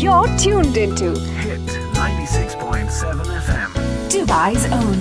You're tuned into Hit 96.7 FM. Dubai's own.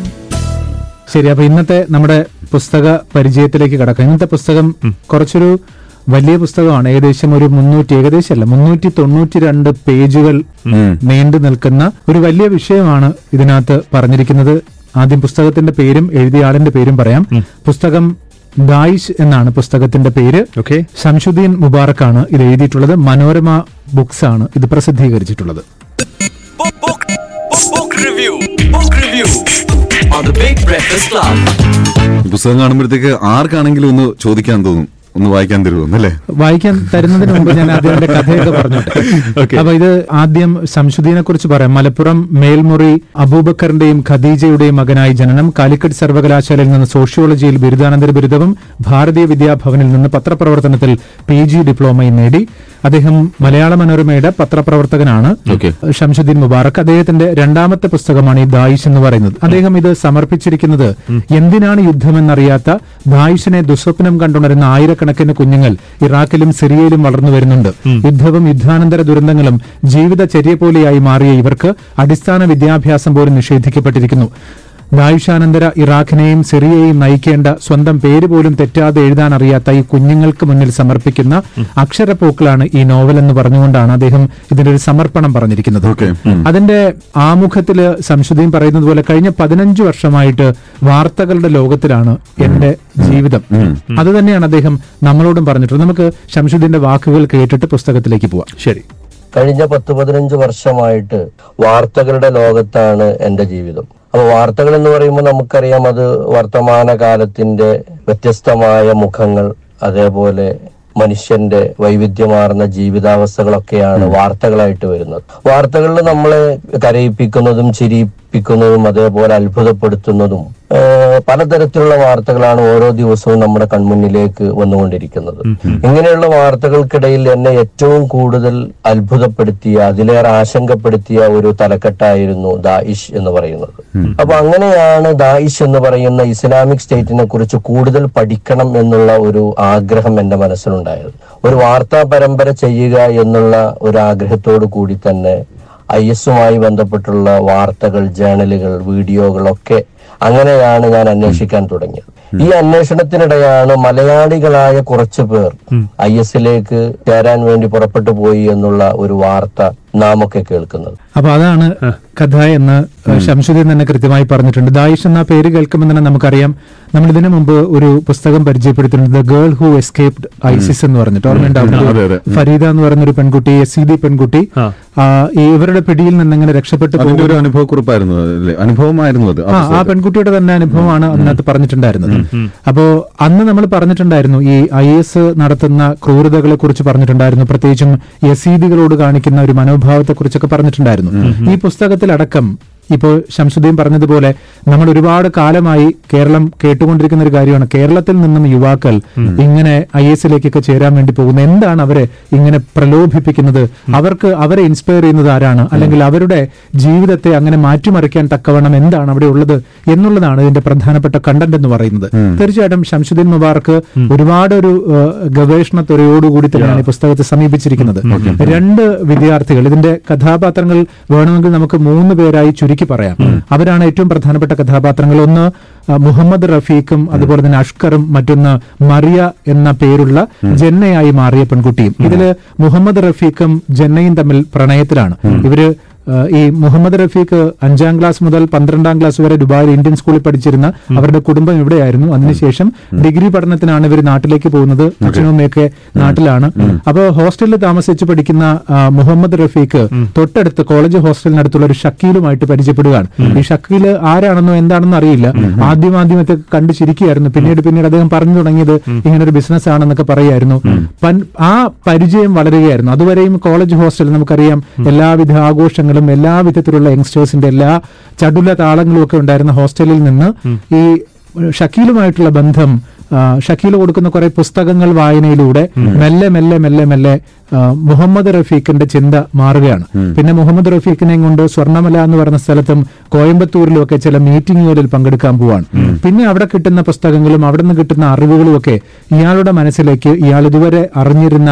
ശരി അപ്പൊ ഇന്നത്തെ നമ്മുടെ പുസ്തക പരിചയത്തിലേക്ക് കടക്കാം ഇന്നത്തെ പുസ്തകം കുറച്ചൊരു വലിയ പുസ്തകമാണ് ഏകദേശം ഒരു മുന്നൂറ്റി ഏകദേശം അല്ല മുന്നൂറ്റി തൊണ്ണൂറ്റി രണ്ട് പേജുകൾ നീണ്ടു നിൽക്കുന്ന ഒരു വലിയ വിഷയമാണ് ഇതിനകത്ത് പറഞ്ഞിരിക്കുന്നത് ആദ്യം പുസ്തകത്തിന്റെ പേരും എഴുതിയ ആളിന്റെ പേരും പറയാം പുസ്തകം ദായിഷ് എന്നാണ് പുസ്തകത്തിന്റെ പേര് Okay. ശംഷുദ്ദീൻ മുബാറക്കാണ് ഇത് എഴുതിയിട്ടുള്ളത് മനോരമ ബുക്സ് ആണ് ഇത് പ്രസിദ്ധീകരിച്ചിട്ടുള്ളത് Book, book, book, book review. Book review on the Big Breakfast Club. പുസ്തകം കാണുമ്പോഴത്തേക്ക് ആർക്കാണെങ്കിലും ഒന്ന് ചോദിക്കാൻ തോന്നും ഒന്ന് വായിക്കാൻ തരുമോ അല്ലേ വായിക്കാൻ തരുന്നതിന് മുമ്പ് ഞാൻ ആദ്യം എന്റെ കഥയൊക്കെ പറഞ്ഞോട്ടെ അപ്പൊ ഇത് ആദ്യം ശംസുദ്ദീനെ കുറിച്ച് പറയാം മലപ്പുറം മേൽമുറി അബൂബക്കറിന്റെയും ഖദീജയുടെയും മകനായി ജനനം കാലിക്കറ്റ് സർവകലാശാലയിൽ നിന്ന് സോഷ്യോളജിയിൽ ബിരുദാനന്തര ബിരുദവും ഭാരതീയ വിദ്യാഭവനിൽ നിന്ന് പത്രപ്രവർത്തനത്തിൽ പി ജി ഡിപ്ലോമയും നേടി അദ്ദേഹം മലയാള മനോരമയുടെ പത്രപ്രവർത്തകനാണ് Okay. ഷംസുദ്ദീൻ മുബാറക് അദ്ദേഹത്തിന്റെ രണ്ടാമത്തെ പുസ്തകമാണ് ഈ ദായിഷ് എന്ന് പറയുന്നത് അദ്ദേഹം ഇത് സമർപ്പിച്ചിരിക്കുന്നത് എന്തിനാണ് യുദ്ധമെന്നറിയാത്ത ദായിഷിനെ ദുസ്വപ്നം കണ്ടുണരുന്ന ആയിരക്കണക്കിന് കുഞ്ഞുങ്ങൾ ഇറാഖിലും സിറിയയിലും വളർന്നു വരുന്നുണ്ട് യുദ്ധവും യുദ്ധാനന്തര ദുരന്തങ്ങളും ജീവിതചര്യ പോലെയായി മാറിയ ഇവർക്ക് അടിസ്ഥാന വിദ്യാഭ്യാസം പോലും നിഷേധിക്കപ്പെട്ടിരിക്കുന്നു ദായുഷാനന്തര ഇറാഖിനെയും സിറിയയെയും നയിക്കേണ്ട സ്വന്തം പേര് പോലും തെറ്റാതെ എഴുതാൻ അറിയാത്ത ഈ കുഞ്ഞുങ്ങൾക്ക് മുന്നിൽ സമർപ്പിക്കുന്ന അക്ഷരപ്പൂക്കളാണ് ഈ നോവൽ എന്ന് പറഞ്ഞുകൊണ്ടാണ് അദ്ദേഹം ഇതിന്റെ ഒരു സമർപ്പണം പറഞ്ഞിരിക്കുന്നത് Okay. ഉം. അതിന്റെ ആമുഖത്തില് സംശുദ്ധിയും പറയുന്നത് പോലെ കഴിഞ്ഞ പതിനഞ്ച് വർഷമായിട്ട് വാർത്തകളുടെ ലോകത്തിലാണ് എന്റെ ജീവിതം അത് തന്നെയാണ് അദ്ദേഹം നമ്മളോടും പറഞ്ഞിട്ടുള്ളത് നമുക്ക് ശംസുദ്ദീന്റെ വാക്കുകൾ കേട്ടിട്ട് പുസ്തകത്തിലേക്ക് പോവാം ശരി കഴിഞ്ഞ പത്ത് പതിനഞ്ച് വർഷമായിട്ട് വാർത്തകളുടെ ലോകത്താണ് എന്റെ ജീവിതം അപ്പൊ വാർത്തകൾ എന്ന് പറയുമ്പോൾ നമുക്കറിയാം അത് വർത്തമാന കാലത്തിന്റെ വ്യത്യസ്തമായ മുഖങ്ങൾ അതേപോലെ മനുഷ്യന്റെ വൈവിധ്യമാർന്ന ജീവിതാവസ്ഥകളൊക്കെയാണ് വാർത്തകളായിട്ട് വരുന്നത് വാർത്തകളിൽ നമ്മളെ കരയിപ്പിക്കുന്നതും ചിരിപ്പിക്കുന്നതും അതേപോലെ അത്ഭുതപ്പെടുത്തുന്നതും ഏഹ് പലതരത്തിലുള്ള വാർത്തകളാണ് ഓരോ ദിവസവും നമ്മുടെ കൺമുന്നിലേക്ക് വന്നുകൊണ്ടിരിക്കുന്നത് ഇങ്ങനെയുള്ള വാർത്തകൾക്കിടയിൽ എന്നെ ഏറ്റവും കൂടുതൽ അത്ഭുതപ്പെടുത്തിയ അതിലേറെ ആശങ്കപ്പെടുത്തിയ ഒരു തലക്കെട്ടായിരുന്നു ദായിഷ് എന്ന് പറയുന്നത് അപ്പൊ അങ്ങനെയാണ് ദായിഷ് എന്ന് പറയുന്ന ഇസ്ലാമിക് സ്റ്റേറ്റിനെ കുറിച്ച് കൂടുതൽ പഠിക്കണം എന്നുള്ള ഒരു ആഗ്രഹം എന്റെ മനസ്സിലുണ്ടായത് ഒരു വാർത്താ പരമ്പര ചെയ്യുക എന്നുള്ള ഒരു ആഗ്രഹത്തോടു കൂടി തന്നെ ഐ എസുമായി ബന്ധപ്പെട്ടുള്ള വാർത്തകൾ ജേണലുകൾ വീഡിയോകളൊക്കെ അങ്ങനെയാണ് ഞാൻ അന്വേഷിക്കാൻ തുടങ്ങിയത് ഈ അന്വേഷണത്തിനിടെയാണ് മലയാളികളായ കുറച്ചു പേർ ഐ എസിലേക്ക് ചേരാൻ വേണ്ടി പുറപ്പെട്ടു പോയി എന്നുള്ള ഒരു വാർത്ത നാം ഒക്കെ കേൾക്കുന്നത് അപ്പൊ അതാണ് കഥ എന്ന് ശംസുദ്ദീൻ തന്നെ കൃത്യമായി പറഞ്ഞിട്ടുണ്ട് ദായിഷ് എന്ന പേര് കേൾക്കുമ്പോൾ തന്നെ നമുക്കറിയാം നമ്മൾ ഇതിനു മുമ്പ് ഒരു പുസ്തകം പരിചയപ്പെടുത്തിയിട്ടുണ്ട് the girl who escaped ISIS എന്ന് പറഞ്ഞിട്ട് ഓർമ്മയുണ്ടാവും അതെ, അതെ. ഫരീദ എന്ന് പറയുന്ന ഒരു പെൺകുട്ടി എസ് സി പെൺകുട്ടി ആ, ഈ ഇവരുടെ പിടിയിൽ നിന്ന് ഇങ്ങനെ രക്ഷപ്പെട്ടു അതിന്റെ ഒരു പോകുന്ന- അനുഭവക്കുറിപ്പായിരുന്നു അത് അല്ലേ അനുഭവമായിരുന്നു അത് ആ ആ ആ പുസ്തകത്തിൽ. പെൺകുട്ടിയുടെ തന്നെ അനുഭവമാണ് അതിനകത്ത് പറഞ്ഞിട്ടുണ്ടായിരുന്നത് അപ്പോ അന്ന് നമ്മൾ പറഞ്ഞിട്ടുണ്ടായിരുന്നു ഈ ഐ എസ് നടത്തുന്ന ക്രൂരതകളെ കുറിച്ച് പറഞ്ഞിട്ടുണ്ടായിരുന്നു പ്രത്യേകിച്ചും യസീദികളോട് കാണിക്കുന്ന ഒരു മനോഭാവത്തെ കുറിച്ചൊക്കെ പറഞ്ഞിട്ടുണ്ടായിരുന്നു ഈ പുസ്തകത്തിലടക്കം ഇപ്പോൾ ശംസുദ്ദീൻ പറഞ്ഞതുപോലെ നമ്മൾ ഒരുപാട് കാലമായി കേരളം കേട്ടുകൊണ്ടിരിക്കുന്ന ഒരു കാര്യമാണ് കേരളത്തിൽ നിന്നും യുവാക്കൾ ഇങ്ങനെ ഐ എസിലേക്കൊക്കെ ചേരാൻ വേണ്ടി പോകുന്നത് എന്താണ് അവരെ ഇങ്ങനെ പ്രലോഭിപ്പിക്കുന്നത് അവർക്ക് അവരെ ഇൻസ്പയർ ചെയ്യുന്നത് ആരാണ് അല്ലെങ്കിൽ അവരുടെ ജീവിതത്തെ അങ്ങനെ മാറ്റിമറിക്കാൻ തക്കവണ്ണം എന്താണ് അവിടെ ഉള്ളത് എന്നുള്ളതാണ് ഇതിന്റെ പ്രധാനപ്പെട്ട കണ്ടന്റ് എന്ന് പറയുന്നത് തീർച്ചയായിട്ടും ശംസുദ്ദീൻ മുബാറക്ക് ഒരുപാട് ഒരു ഏഹ്, ഗവേഷണത്വരയോടുകൂടി തന്നെയാണ് ഈ പുസ്തകത്തെ സമീപിച്ചിരിക്കുന്നത് രണ്ട് വിദ്യാർത്ഥികൾ ഇതിന്റെ കഥാപാത്രങ്ങൾ വേണമെങ്കിൽ നമുക്ക് മൂന്ന് പേരായി ചുരുക്കി പറയാം അവരാണ് ഏറ്റവും പ്രധാനപ്പെട്ട കഥാപാത്രങ്ങൾ ഒന്ന് ആ, മുഹമ്മദ് റഫീഖും അതുപോലെ തന്നെ അഷ്കറും മറ്റൊന്ന് മറിയ എന്ന പേരുള്ള ജന്നയായി മാറിയ പെൺകുട്ടിയും ഇതില് മുഹമ്മദ് റഫീഖും ജന്നയും തമ്മിൽ പ്രണയത്തിലാണ് ഇവര് ആ, ഈ മുഹമ്മദ് റഫീഖ് അഞ്ചാം ക്ലാസ് മുതൽ പന്ത്രണ്ടാം ക്ലാസ് വരെ ദുബായിൽ ഇന്ത്യൻ സ്കൂളിൽ പഠിച്ചിരുന്ന അവരുടെ കുടുംബം ഇവിടെയായിരുന്നു അതിനുശേഷം ഡിഗ്രി പഠനത്തിനാണ് ഇവർ നാട്ടിലേക്ക് പോകുന്നത് അച്ഛനും അമ്മയൊക്കെ നാട്ടിലാണ് അപ്പോൾ ഹോസ്റ്റലിൽ താമസിച്ച് പഠിക്കുന്ന ആ, മുഹമ്മദ് റഫീഖ് തൊട്ടടുത്ത് കോളേജ് ഹോസ്റ്റലിനടുത്തുള്ള ഒരു ഷക്കീലുമായിട്ട് പരിചയപ്പെടുകയാണ് ഈ ഷക്കീൽ ആരാണെന്നോ എന്താണെന്നോ അറിയില്ല ആദ്യം ആദ്യമൊക്കെ കണ്ടു ചിരിക്കുകയായിരുന്നു പിന്നീട് പിന്നീട് അദ്ദേഹം പറഞ്ഞു തുടങ്ങിയത് ഇങ്ങനെ ഒരു ബിസിനസ് ആണെന്നൊക്കെ പറയായിരുന്നു പൻ- ആ പരിചയം വളരുകയായിരുന്നു അതുവരെയും കോളേജ് ഹോസ്റ്റൽ നമുക്കറിയാം എല്ലാവിധ ആഘോഷങ്ങളും എല്ലാവിധത്തിലുള്ള യങ്സ്റ്റേഴ്സിന്റെ എല്ലാ ചടുല താളങ്ങളും ഒക്കെ ഉണ്ടായിരുന്ന ഹോസ്റ്റലിൽ നിന്ന് ഈ ഷക്കീലുമായിട്ടുള്ള ബന്ധം ആ, ഷക്കീൽ കൊടുക്കുന്ന കുറെ പുസ്തകങ്ങൾ വായനയിലൂടെ മെല്ലെ മെല്ലെ മെല്ലെ മെല്ലെ ആ, മുഹമ്മദ് റഫീഖിന്റെ ചിന്ത മാറുകയാണ് പിന്നെ മുഹമ്മദ് റഫീഖിനെയും കൊണ്ട് സ്വർണ്ണമല എന്ന് പറഞ്ഞ സ്ഥലത്തും കോയമ്പത്തൂരിലും ഒക്കെ ചില മീറ്റിങ്ങുകളിൽ പങ്കെടുക്കാൻ പോവാണ് പിന്നെ അവിടെ കിട്ടുന്ന പുസ്തകങ്ങളും അവിടെ നിന്ന് കിട്ടുന്ന അറിവുകളും ഒക്കെ ഇയാളുടെ മനസ്സിലേക്ക് ഇയാൾ ഇതുവരെ അറിഞ്ഞിരുന്ന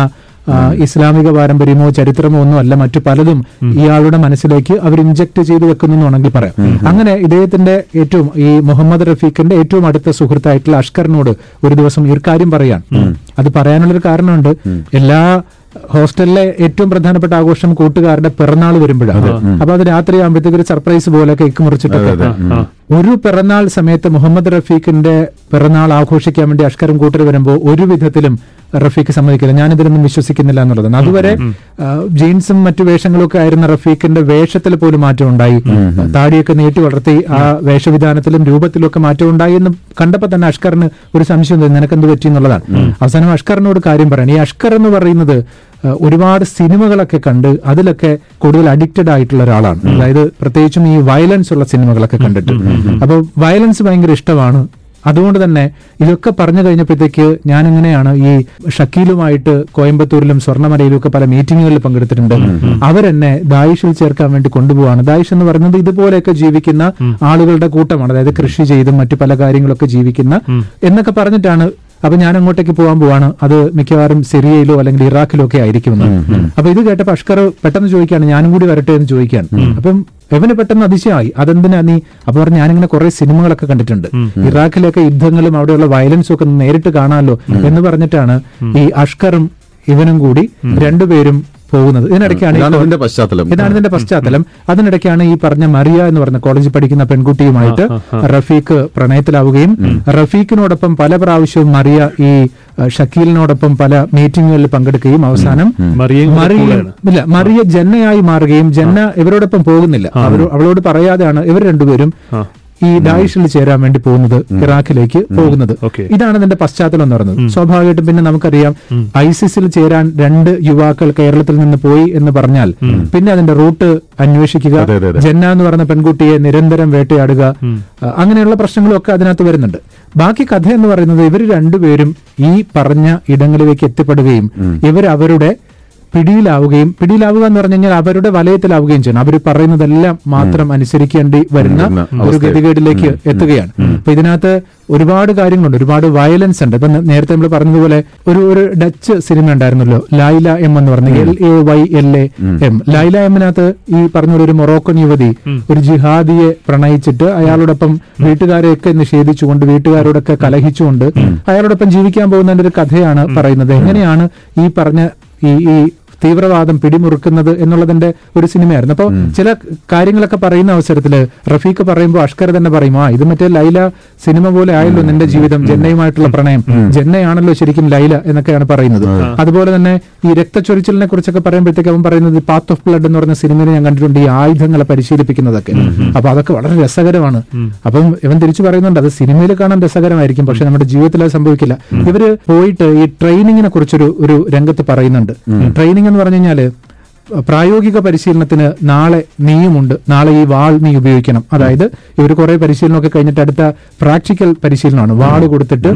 ആ, ഇസ്ലാമിക പാരമ്പര്യമോ ചരിത്രമോ ഒന്നും അല്ല മറ്റു പലതും ഇയാളുടെ മനസ്സിലേക്ക് അവർ ഇഞ്ചക്ട് ചെയ്തു വെക്കുന്നു എന്ന് വേണമെങ്കിൽ പറയാം അങ്ങനെ ഇദ്ദേഹത്തിന്റെ ഏറ്റവും ഈ മുഹമ്മദ് റഫീഖിന്റെ ഏറ്റവും അടുത്ത സുഹൃത്തായിട്ടുള്ള അഷ്കറിനോട് ഒരു ദിവസം ഈ ഒരു കാര്യം പറയാൻ അത് പറയാനുള്ളൊരു കാരണമുണ്ട് എല്ലാ ഹോസ്റ്റലിലെ ഏറ്റവും പ്രധാനപ്പെട്ട ആഘോഷം കൂട്ടുകാരുടെ പിറന്നാൾ വരുമ്പോഴാണ് അപ്പൊ അത് രാത്രി ആകുമ്പോഴത്തേക്ക് ഒരു സർപ്രൈസ് പോലെ കേക്ക് മുറിച്ചിട്ടൊക്കെ ഒരു പിറന്നാൾ സമയത്ത് മുഹമ്മദ് റഫീഖിന്റെ പിറന്നാൾ ആഘോഷിക്കാൻ വേണ്ടി അഷ്കറും കൂട്ടർ വരുമ്പോൾ ഒരു വിധത്തിലും റഫീഖ് സമ്മതിക്കില്ല ഞാൻ ഇതിലൊന്നും വിശ്വസിക്കുന്നില്ല എന്നുള്ളതാണ് അതുവരെ ആ, ജീൻസും മറ്റു വേഷങ്ങളും ഒക്കെ ആയിരുന്ന റഫീഖിന്റെ വേഷത്തിൽ പോലും മാറ്റം ഉണ്ടായി താടിയൊക്കെ നീട്ടി വളർത്തി ആ വേഷവിധാനത്തിലും രൂപത്തിലും ഒക്കെ മാറ്റം ഉണ്ടായി എന്ന് കണ്ടപ്പോ തന്നെ അഷ്കറിന് ഒരു സംശയം തോന്നി നിനക്ക് എന്ത് പറ്റി എന്നുള്ളതാണ് അവസാനം അഷ്കറിനോട് കാര്യം പറയാൻ ഈ അഷ്കർ എന്ന് പറയുന്നത് ആ, ഒരുപാട് സിനിമകളൊക്കെ കണ്ട് അതിലൊക്കെ കൂടുതൽ അഡിക്റ്റഡ് ആയിട്ടുള്ള ഒരാളാണ് അതായത് പ്രത്യേകിച്ചും ഈ വയലൻസ് ഉള്ള സിനിമകളൊക്കെ കണ്ടിട്ട് അപ്പോൾ വയലൻസ് ഭയങ്കര ഇഷ്ടമാണ് അതുകൊണ്ട് തന്നെ ഇതൊക്കെ പറഞ്ഞു കഴിഞ്ഞപ്പോഴത്തേക്ക് ഞാൻ എങ്ങനെയാണ് ഈ ഷക്കീലുമായിട്ട് കോയമ്പത്തൂരിലും സ്വർണ്ണമലയിലും ഒക്കെ പല മീറ്റിങ്ങുകളിൽ പങ്കെടുത്തിട്ടുണ്ട് അവരെന്നെ ദായിഷിൽ ചേർക്കാൻ വേണ്ടി കൊണ്ടുപോവാണ് ദായിഷ് എന്ന് പറയുന്നത് ഇതുപോലെയൊക്കെ ജീവിക്കുന്ന ആളുകളുടെ കൂട്ടമാണ് അതായത് കൃഷി ചെയ്തും മറ്റു പല കാര്യങ്ങളൊക്കെ ജീവിക്കുന്ന എന്നൊക്കെ പറഞ്ഞിട്ടാണ് അപ്പൊ ഞാൻ അങ്ങോട്ടേക്ക് പോകാൻ പോവാണ് അത് മിക്കവാറും സിറിയയിലോ അല്ലെങ്കിൽ ഇറാഖിലോ ഒക്കെ ആയിരിക്കുമെന്ന് അപ്പൊ ഇത് കേട്ടപ്പോ അഷ്കർ പെട്ടെന്ന് ചോദിക്കാണ് ഞാനും കൂടി വരട്ടെ എന്ന് ചോദിക്കാൻ അപ്പം എവന് പെട്ടെന്ന് അതിശയമായി അതെന്തിനാ നീ അപ്പൊ പറഞ്ഞു ഞാനിങ്ങനെ കുറെ സിനിമകളൊക്കെ കണ്ടിട്ടുണ്ട് ഇറാഖിലൊക്കെ യുദ്ധങ്ങളും അവിടെയുള്ള വയലൻസും ഒക്കെ നേരിട്ട് കാണാമല്ലോ എന്ന് പറഞ്ഞിട്ടാണ് ഈ അഷ്കറും ഇവനും കൂടി രണ്ടുപേരും പോകുന്നത് ഇതിനിടയ്ക്കാണ് ഈ ഇതാണ് കോ- ഇതിന്റെ പശ്ചാത്തലം ഇതാണ് ഇതിന്റെ പശ്ചാത്തലം അതിനിടയ്ക്കാണ് ഈ പറഞ്ഞ മറിയ എന്ന് പറഞ്ഞ കോളേജിൽ പഠിക്കുന്ന പെൺകുട്ടിയുമായിട്ട് റഫീഖ് പ്രണയത്തിലാവുകയും റഫീഖിനോടൊപ്പം പല പ്രാവശ്യവും മറിയ ഈ അഹ്, ഷക്കീലിനോടൊപ്പം പല മീറ്റിങ്ങുകളിൽ പങ്കെടുക്കുകയും അവസാനം മറിയയും കൂടെ മറിയ കൂടെയാണ്. ഇല്ല മറിയ ജന്നയായി മാറുകയും ജന്ന ഇവരോടൊപ്പം പോകുന്നില്ല അവര് അവളോട് പറയാതെയാണ് ഇവർ രണ്ടുപേരും ഈ ദായിഷിൽ ചേരാൻ വേണ്ടി പോകുന്നത് ഇറാഖിലേക്ക് പോകുന്നത് Okay. ഇതാണ് ഇതിന്റെ പശ്ചാത്തലം എന്ന് പറയുന്നത് സ്വാഭാവികമായിട്ടും പിന്നെ നമുക്കറിയാം ഐസിസിൽ ചേരാൻ രണ്ട് യുവാക്കൾ കേരളത്തിൽ നിന്ന് പോയി എന്ന് പറഞ്ഞാൽ പിന്നെ അതിന്റെ റൂട്ട് അന്വേഷിക്കുക അതെ, അതെ, അതെ. ജന്ന എന്ന് പറയുന്ന പെൺകുട്ടിയെ നിരന്തരം വേട്ടയാടുക അഹ് അങ്ങനെയുള്ള പ്രശ്നങ്ങളും ഒക്കെ അതിനകത്ത് വരുന്നുണ്ട് ബാക്കി കഥ എന്ന് പറയുന്നത് ഇവർ രണ്ടുപേരും ഈ പറഞ്ഞ ഇടങ്ങളിലേക്ക് എത്തിപ്പെടുകയും ഇവർ അവരുടെ പിടിയിലാവുകയും പിടിയിലാവുക എന്ന് പറഞ്ഞു കഴിഞ്ഞാൽ അവരുടെ വലയത്തിലാവുകയും ചെയ്യണം അവർ പറയുന്നതെല്ലാം മാത്രം അനുസരിക്കേണ്ടി വരുന്ന വരുന്ന ഒരു അവസ്ഥയിൽ. ഗതികേടിലേക്ക് എത്തുകയാണ് അപ്പൊ ഇതിനകത്ത് ഒരുപാട് കാര്യങ്ങളുണ്ട് ഒരുപാട് വയലൻസ് ഉണ്ട് ഇപ്പൊ നേരത്തെ നമ്മൾ പറഞ്ഞതുപോലെ ഒരു ഒരു ഡച്ച് സിനിമ ഉണ്ടായിരുന്നല്ലോ ലൈല എം എന്ന് പറഞ്ഞ L A Y L A M Layla എമ്മിനകത്ത് ഈ പറഞ്ഞ പോലെ ഒരു മൊറോക്കൻ യുവതി ഒരു ജിഹാദിയെ പ്രണയിച്ചിട്ട് അയാളോടൊപ്പം വീട്ടുകാരെയൊക്കെ നിഷേധിച്ചുകൊണ്ട് വീട്ടുകാരോടൊക്കെ കലഹിച്ചുകൊണ്ട് അയാളോടൊപ്പം ജീവിക്കാൻ പോകുന്നതിന്റെ ഒരു കഥയാണ് പറയുന്നത് എങ്ങനെയാണ് ഈ പറഞ്ഞ ഈ ഈ തീവ്രവാദം പിടിമുറുക്കുന്നത് എന്നുള്ളതിന്റെ ഒരു സിനിമയായിരുന്നു അപ്പോൾ ചില കാര്യങ്ങളൊക്കെ പറയുന്ന അവസരത്തിൽ റഫീഖ് പറയുമ്പോൾ അഷ്കർ തന്നെ പറയും ആ ഇത് മറ്റേ ലൈല സിനിമ പോലെ ആയല്ലോ നിന്റെ ജീവിതം ജന്നയുമായിട്ടുള്ള പ്രണയം ജന്നയാണല്ലോ ശരിക്കും ലൈല എന്നൊക്കെയാണ് പറയുന്നത് അതുപോലെ തന്നെ ഈ രക്തച്ചൊരിച്ചിലിനെ കുറിച്ചൊക്കെ പറയുമ്പോഴത്തേക്ക് അവൻ പറയുന്നത് പാത്ത് ഓഫ് ബ്ലഡ് എന്ന് പറഞ്ഞ സിനിമയിൽ ഞാൻ കണ്ടിട്ടുണ്ട് ഈ ആയുധങ്ങളെ പരിശീലിപ്പിക്കുന്നതൊക്കെ അപ്പൊ അതൊക്കെ വളരെ രസകരമാണ് അപ്പം ഇവൻ തിരിച്ചു പറയുന്നുണ്ട് അത് സിനിമയിൽ കാണാൻ രസകരമായിരിക്കും പക്ഷെ നമ്മുടെ ജീവിതത്തിൽ അത് സംഭവിക്കില്ല ഇവര് പോയിട്ട് ഈ ട്രെയിനിങ്ങിനെ കുറിച്ചൊരു ഒരു രംഗത്ത് പറയുന്നുണ്ട് ട്രെയിനിങ് എന്ന് പറഞ്ഞു കഴിഞ്ഞാല് പ്രായോഗിക പരിശീലനത്തിന് നാളെ നീയുമുണ്ട് നാളെ ഈ വാൾ നീ ഉപയോഗിക്കണം അതായത് ഇവർ കുറെ പരിശീലനമൊക്കെ കഴിഞ്ഞിട്ട് അടുത്ത പ്രാക്ടിക്കൽ പരിശീലനമാണ് വാള് കൊടുത്തിട്ട്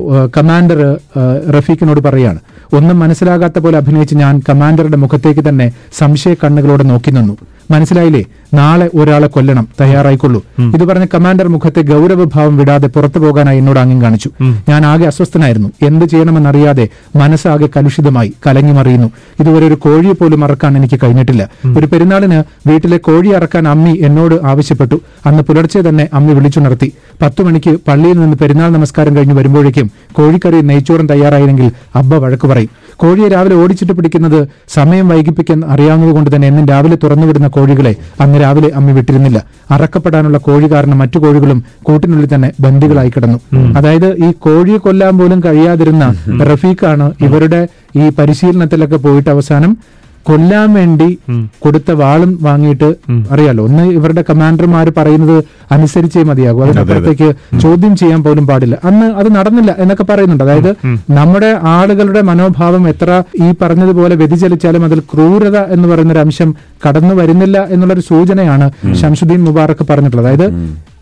കമാൻഡർ റഫീഖിനോട് പറയാണ് ഒന്നും മനസ്സിലാകാത്ത പോലെ അഭിനയിച്ച് ഞാൻ കമാൻഡറുടെ മുഖത്തേക്ക് തന്നെ സംശയ കണ്ണുകളോടെ നോക്കി നിന്നു മനസ്സിലായില്ലേ നാളെ ഒരാളെ കൊല്ലണം തയ്യാറായിക്കൊള്ളൂ ഇത് പറഞ്ഞ കമാൻഡർ മുഖത്തെ ഗൗരവഭാവം വിടാതെ പുറത്തു പോകാനായി എന്നോട് ആംഗ്യം കാണിച്ചു ഞാൻ ആകെ അസ്വസ്ഥനായിരുന്നു എന്ത് ചെയ്യണമെന്നറിയാതെ മനസ്സാകെ കലുഷിതമായി കലങ്ങി മറിയുന്നു ഇതുവരെ ഒരു കോഴിയെ പോലും അറക്കാൻ എനിക്ക് കഴിഞ്ഞിട്ടില്ല ഒരു പെരുന്നാളിന് വീട്ടിലെ കോഴി അറക്കാൻ അമ്മി എന്നോട് ആവശ്യപ്പെട്ടു അന്ന് പുലർച്ചെ തന്നെ അമ്മി വിളിച്ചുണർത്തി പത്തു മണിക്ക് പള്ളിയിൽ നിന്ന് പെരുന്നാൾ നമസ്കാരം കഴിഞ്ഞ് വരുമ്പോഴേക്കും കോഴിക്കറി നെയ്ച്ചോറും തയ്യാറായില്ലെങ്കിൽ അബ്ബ വഴക്ക് പറയും കോഴിയെ രാവിലെ ഓടിച്ചിട്ട് പിടിക്കുന്നത് സമയം വൈകിപ്പിക്കാൻ അറിയാവുന്നതുകൊണ്ട് തന്നെ എന്നും രാവിലെ തുറന്നുവിടുന്ന കോഴികളെ അന്ന് രാവിലെ അമ്മി വിട്ടിരുന്നില്ല അറക്കപ്പെടാനുള്ള കോഴി കാരണം മറ്റു കോഴികളും കൂട്ടിനുള്ളിൽ തന്നെ ബന്ദികളായി കിടന്നു അതായത് ഈ കോഴിയെ കൊല്ലാൻ പോലും കഴിയാതിരുന്ന റഫീഖാണ് ഇവരുടെ ഈ പരിശീലനത്തിലൊക്കെ പോയിട്ട് അവസാനം കൊല്ലാൻ വേണ്ടി കൊടുത്ത വാളും വാങ്ങിയിട്ട് അറിയാലോ ഒന്ന് ഇവരുടെ കമാൻഡർമാർ പറയുന്നത് അനുസരിച്ചേ മതിയാകും അതിനപ്പുറത്തേക്ക് ചോദ്യം ചെയ്യാൻ പോലും പാടില്ല അന്ന് അത് നടന്നില്ല എന്നൊക്കെ പറയുന്നുണ്ട് അതായത് നമ്മുടെ ആളുകളുടെ മനോഭാവം എത്ര ഈ പറഞ്ഞതുപോലെ വ്യതിചലിച്ചാലും അതിൽ ക്രൂരത എന്ന് പറയുന്ന ഒരു അംശം കടന്നു വരുന്നില്ല എന്നുള്ളൊരു സൂചനയാണ് ഷംസുദ്ദീൻ മുബാറക്ക് പറഞ്ഞിട്ടുള്ളത് അതായത്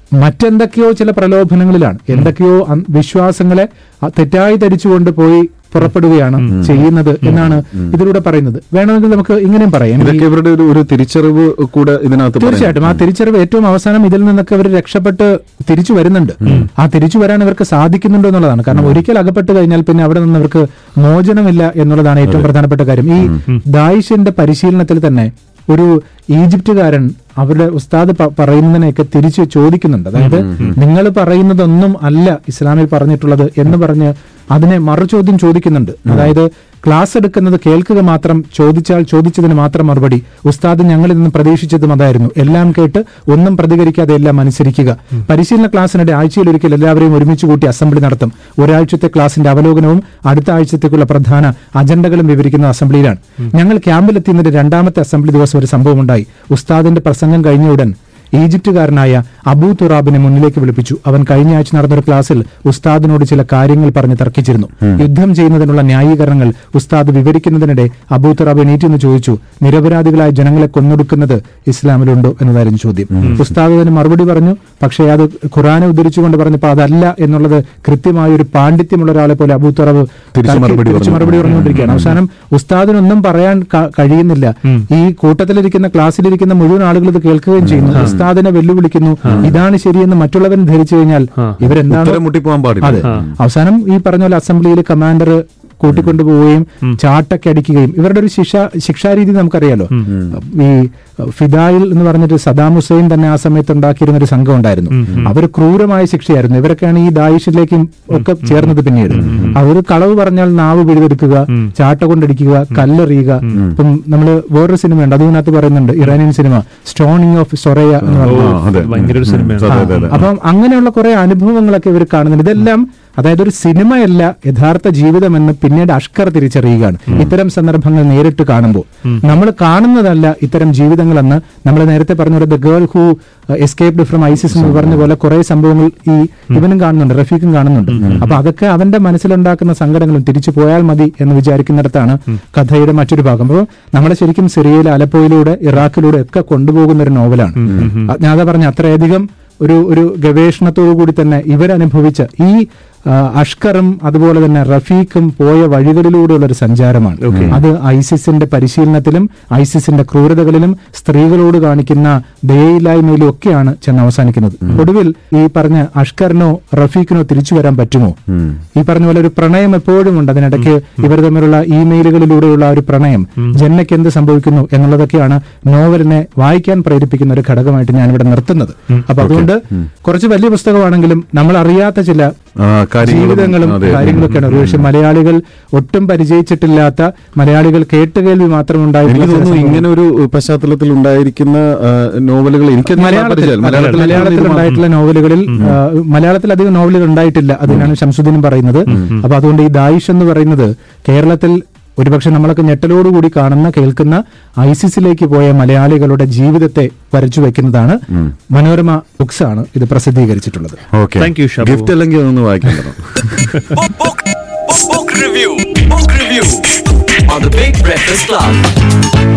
മറ്റെന്തൊക്കെയോ ചില പ്രലോഭനങ്ങളിലാണ് എന്തൊക്കെയോ അ- വിശ്വാസങ്ങളെ അ- തെറ്റായി ധരിച്ചുകൊണ്ട് പോയി പുറപ്പെടുകയാണ് ചെയ്യുന്നത് എന്നാണ് ഇതിലൂടെ പറയുന്നത് വേണമെങ്കിൽ നമുക്ക് ഇങ്ങനെയും പറയാം ഈ- ഇതൊക്കെ ഇവരുടെ ഒരു ഒരു തിരിച്ചറിവ് കൂടെ ഇതിനകത്ത് തീർച്ചയായിട്ടും ആ തിരിച്ചറിവ് ഏറ്റവും അവസാനം ഇതിൽ നിന്നൊക്കെ അവർ രക്ഷപ്പെട്ട് തിരിച്ചു വരുന്നുണ്ട് ആ തിരിച്ചു വരാൻ ഇവർക്ക് സാധിക്കുന്നുണ്ടോ എന്നുള്ളതാണ് കാരണം ഒരിക്കൽ അകപ്പെട്ട് കഴിഞ്ഞാൽ പിന്നെ അവിടെ നിന്ന് അവർക്ക് മോചനമില്ല എന്നുള്ളതാണ് ഏറ്റവും പ്രധാനപ്പെട്ട കാര്യം ഈ ദായിഷിന്റെ പരിശീലനത്തിൽ തന്നെ ഒരു ഈജിപ്തുകാരൻ അവരുടെ ഉസ്താദ് പ- പറയുന്നതിനെയൊക്കെ തിരിച്ചു ചോദിക്കുന്നുണ്ട് അതായത് നിങ്ങൾ പറയുന്നതൊന്നും അല്ല ഇസ്ലാമിൽ പറഞ്ഞിട്ടുള്ളത് എന്ന് പറഞ്ഞ് അതിനെ മറുചോദ്യം ചോദിക്കുന്നുണ്ട് അതായത് ക്ലാസ് എടുക്കുന്നത് കേൾക്കുക മാത്രം ചോദിച്ചാൽ ചോദിച്ചതിന് മാത്രം മറുപടി ഉസ്താദ് ഞങ്ങളിൽ നിന്ന് പ്രതീക്ഷിച്ചതും അതായിരുന്നു എല്ലാം കേട്ട് ഒന്നും പ്രതികരിക്കാതെ എല്ലാം അനുസരിക്കുക പരിശീലന ക്ലാസ്സിനിടെ ആഴ്ചയിൽ ഒരിക്കൽ എല്ലാവരെയും ഒരുമിച്ച് കൂട്ടി അസംബ്ലി നടത്തും ഒരാഴ്ചത്തെ ക്ലാസിന്റെ അവലോകനവും അടുത്ത ആഴ്ചത്തേക്കുള്ള പ്രധാന അജണ്ടകളും വിവരിക്കുന്ന അസംബ്ലിയിലാണ് ഞങ്ങൾ ക്യാമ്പിലെത്തിയതിന്റെ രണ്ടാമത്തെ അസംബ്ലി ദിവസം ഒരു സംഭവമുണ്ടായി ഉസ്താദിന്റെ പ്രസംഗം കഴിഞ്ഞ ഉടൻ ഈജിപ്തുകാരനായ അബൂ തുറാബിനെ മുന്നിലേക്ക് വിളിപ്പിച്ചു അവൻ കഴിഞ്ഞ ആഴ്ച നടന്നൊരു ക്ലാസ്സിൽ ഉസ്താദിനോട് ചില കാര്യങ്ങൾ പറഞ്ഞ് തർക്കിച്ചിരുന്നു യുദ്ധം ചെയ്യുന്നതിനുള്ള ന്യായീകരണങ്ങൾ ഉസ്താദ് വിവരിക്കുന്നതിനിടെ അബൂ തുറാബ് എണീറ്റെന്ന് ചോദിച്ചു നിരപരാധികളായ ജനങ്ങളെ കൊന്നൊടുക്കുന്നത് ഇസ്ലാമിലുണ്ടോ എന്നതായിരുന്നു ചോദ്യം ഉസ്താദ് അതിന് മറുപടി പറഞ്ഞു പക്ഷേ അത് ഖുറാനെ ഉദ്ധരിച്ചുകൊണ്ട് പറഞ്ഞപ്പോൾ അതല്ല എന്നുള്ളത് കൃത്യമായ ഒരു പാണ്ഡിത്യമുള്ള ഒരാളെ പോലെ അബൂ തുറാബ് തിരിച്ച് തർക്കി- മറുപടി തിരിച്ച് പറഞ്ഞു. മറുപടി പറഞ്ഞുകൊണ്ടിരിക്കുകയാണ് അവസാനം ഉസ്താദിനൊന്നും പറയാൻ ക- കഴിയുന്നില്ല ഈ കൂട്ടത്തിലിരിക്കുന്ന ക്ലാസ്സിലിരിക്കുന്ന മുഴുവൻ ആളുകൾ ഇത് കേൾക്കുകയും ചെയ്യുന്നു ഉസ്താദിനെ വെല്ലുവിളിക്കുന്നു ഇതാണ് ശരിയെന്ന് മറ്റുള്ളവൻ ധരിച്ചു കഴിഞ്ഞാൽ ഇവരെന്താണ് ഉത്തരം മുട്ടിപ്പോകാൻ പാടില്ല അതെ അവസാനം ഈ പറഞ്ഞ പോലെ അസംബ്ലിയിൽ കമാൻഡർ കൂട്ടിക്കൊണ്ടുപോവുകയും ചാട്ടൊക്കെ അടിക്കുകയും ഇവരുടെ ഒരു ശിക്ഷ ശിക്ഷാരീതി നമുക്കറിയാലോ ഈ ഫിദായിൽ എന്ന് പറഞ്ഞിട്ട് സദാം ഹുസൈൻ തന്നെ ആ സമയത്ത് ഉണ്ടാക്കിയിരുന്ന ഒരു സംഘം ഉണ്ടായിരുന്നു അവർ ക്രൂരമായ ശിക്ഷയായിരുന്നു ഇവരൊക്കെയാണ് ഈ ദായിഷിലേക്കും ഒക്കെ ചേർന്നത് പിന്നീട് അവർ കളവ് പറഞ്ഞാൽ നാവ് പിഴുതെടുക്കുക ചാട്ട കൊണ്ടടിക്കുക കല്ലെറിയുക ഇപ്പം നമ്മള് വേറൊരു സിനിമയുണ്ട് അതിനകത്ത് പറയുന്നുണ്ട് ഇറാനിയൻ സിനിമ സ്റ്റോണിങ് ഓഫ് സൊറയ എന്ന് ആ, പറയുന്നത് അതെ ഭയങ്കര ഒരു സിനിമയാണ് അതെ, അതെ, അതെ. അപ്പം അങ്ങനെയുള്ള കുറെ അനുഭവങ്ങളൊക്കെ ഇവർ കാണുന്നുണ്ട് ഇതെല്ലാം അതായത് ഒരു സിനിമയല്ല യഥാർത്ഥ ജീവിതമെന്ന് പിന്നീട് അഷ്കർ തിരിച്ചറിയുകയാണ് ഇത്തരം സന്ദർഭങ്ങൾ നേരിട്ട് കാണുമ്പോൾ നമ്മൾ കാണുന്നതല്ല ഇത്തരം ജീവിതങ്ങളെന്ന് നമ്മൾ നേരത്തെ പറഞ്ഞ പോലെ the girl who escaped from ISIS എന്ന് പറഞ്ഞ പോലെ കുറെ സംഭവങ്ങൾ ഈ ഇവനും കാണുന്നുണ്ട് റഫീഖും കാണുന്നുണ്ട് അപ്പൊ അതൊക്കെ അവന്റെ മനസ്സിലുണ്ടാക്കുന്ന സങ്കടങ്ങളും തിരിച്ചു പോയാൽ മതി എന്ന് വിചാരിക്കുന്നിടത്താണ് കഥയുടെ മറ്റൊരു ഭാഗം അപ്പോൾ നമ്മളെ ശരിക്കും സിറിയയിലെ അലപ്പോയിലൂടെ ഇറാഖിലൂടെ ഒക്കെ കൊണ്ടുപോകുന്ന ഒരു നോവലാണ് അ- ഞാൻ അതാ പറഞ്ഞ അത്രയധികം ഒരു ഒരു ഗവേഷണത്തോടു കൂടി തന്നെ ഇവരനുഭവിച്ച ഈ ആ, അഷ്കറും അതുപോലെ തന്നെ റഫീഖും പോയ വഴികളിലൂടെയുള്ള ഒരു സഞ്ചാരമാണ് അത് ഐസിസിന്റെ പരിശീലനത്തിലും ഐസിസിന്റെ ക്രൂരതകളിലും സ്ത്രീകളോട് കാണിക്കുന്ന ദയയില്ലായ്മയിലും ഒക്കെയാണ് ചെന്ന് അവസാനിക്കുന്നത് ഒടുവിൽ ഈ പറഞ്ഞ അഷ്കറിനോ റഫീഖിനോ തിരിച്ചു വരാൻ പറ്റുമോ ഈ പറഞ്ഞ പോലെ ഒരു പ്രണയം എപ്പോഴും ഉണ്ട് അതിനിടയ്ക്ക് ഇവർ തമ്മിലുള്ള ഇമെയിലുകളിലൂടെയുള്ള ആ ഒരു പ്രണയം ജന്നയ്ക്ക് എന്ത് സംഭവിക്കുന്നു എന്നുള്ളതൊക്കെയാണ് നോവലിനെ വായിക്കാൻ പ്രേരിപ്പിക്കുന്ന ഒരു ഘടകമായിട്ട് ഞാൻ ഇവിടെ നിർത്തുന്നത് അപ്പൊ അതുകൊണ്ട് കുറച്ച് വലിയ പുസ്തകമാണെങ്കിലും നമ്മൾ അറിയാത്ത ചില ആ, കാര്യങ്ങളും, ജീവിതങ്ങളും അതെ. കാര്യങ്ങളൊക്കെയാണ് ഒരുപക്ഷെ മലയാളികൾ ഒട്ടും പരിചയിച്ചിട്ടില്ലാത്ത മലയാളികൾ കേട്ടുകേൾവി മാത്രം എനിക്ക് ഉണ്ടായിട്ടുള്ള ചില തോന്നുന്നു സംഭവങ്ങൾ. ഇങ്ങനെ ഒരു പശ്ചാത്തലത്തിൽ ഉണ്ടായിരിക്കുന്ന ആ, നോവലുകൾ എനിക്ക് മലയാളത്തിൽ മലയാളത്തിൽ മലയാളത്തിൽ ഉണ്ടായിട്ടുള്ള നോവലുകളിൽ ആ, മലയാളത്തിൽ അധികം നോവലുകൾ ഉണ്ടായിട്ടില്ല അതിനാണ് ഷംസുദ്ദീനും പറയുന്നത് അപ്പൊ അതുകൊണ്ട് ഈ ദായിഷ് എന്ന് പറയുന്നത് കേരളത്തിൽ ഒരുപക്ഷെ നമ്മളൊക്കെ ഞെട്ടലോടുകൂടി കാണുന്ന കേൾക്കുന്ന ഐസിസിലേക്ക് പോയ മലയാളികളുടെ ജീവിതത്തെ വരച്ചു വെക്കുന്നതാണ് മനോരമ ബുക്സ് ആണ് ഇത് പ്രസിദ്ധീകരിച്ചിട്ടുള്ളത് okay Thank you, Shabu. Gift അല്ലെങ്കിൽ അതൊന്ന് വായിക്കാൻ തരണം Book, book, book, book review. Book review on the Big Breakfast Club.